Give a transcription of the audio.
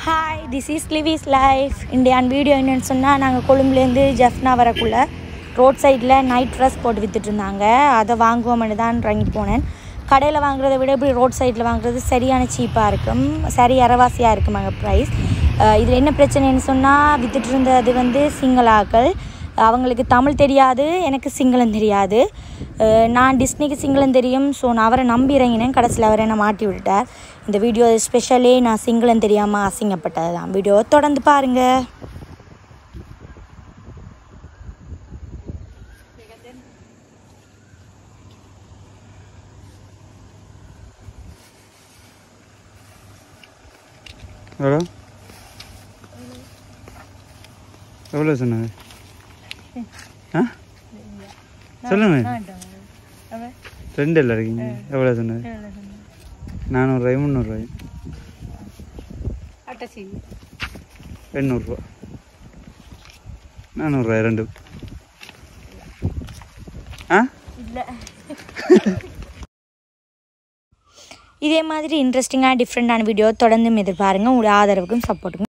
hi this is Livi's life Indian video என்னன்னு சொன்னால் நாங்கள் கொழும்புலேருந்து ஜெஃப்னா வரக்குள்ள ரோட் சைடில் நைட் ட்ரெஸ் போட்டு வித்துட்டு இருந்தாங்க அதை வாங்குவோம்னு தான் இறங்கி போனேன் கடையில் வாங்குறதை விட இப்படி ரோட் சைடில் வாங்குறது சரியான சீப்பாக இருக்கும் சரி அரைவாசியாக இருக்கும் அங்கே ப்ரைஸ் இதில் என்ன பிரச்சனைன்னு சொன்னால் வித்துட்டு இருந்தது வந்து சிங்களாக்கள் அவங்களுக்கு தமிழ் தெரியாது எனக்கு சிங்களம் தெரியாது அஹ் நான் டிஸ்னிக்கு சிங்களம் தெரியும் ஸோ நான் அவரை நம்பி இறங்கினேன் கடைசியில் அவர் என்னை மாட்டி விட்டுட்டார் இந்த வீடியோ ஸ்பெஷலே நான் சிங்களம் தெரியாமல் அசிங்கப்பட்டது தான் வீடியோ தொடர்ந்து பாருங்கள் எவ்வளோ எவ்வளோ சொன்னாங்க ஆ சொல்லுங்க ரெண்டு இல்லை இருக்கீங்க எவ்வளோ சொன்னாங்க நானூறுரூவாய் முந்நூறுரூவாய் எண்ணூறுரூவா நானூறுரூவாய் ரெண்டு ஆ இதே மாதிரி இன்ட்ரெஸ்டிங்காக டிஃப்ரெண்ட்டான வீடியோ தொடர்ந்து எதிர்பாருங்க உங்களுடைய ஆதரவுக்கும் சப்போர்ட்டுக்கும்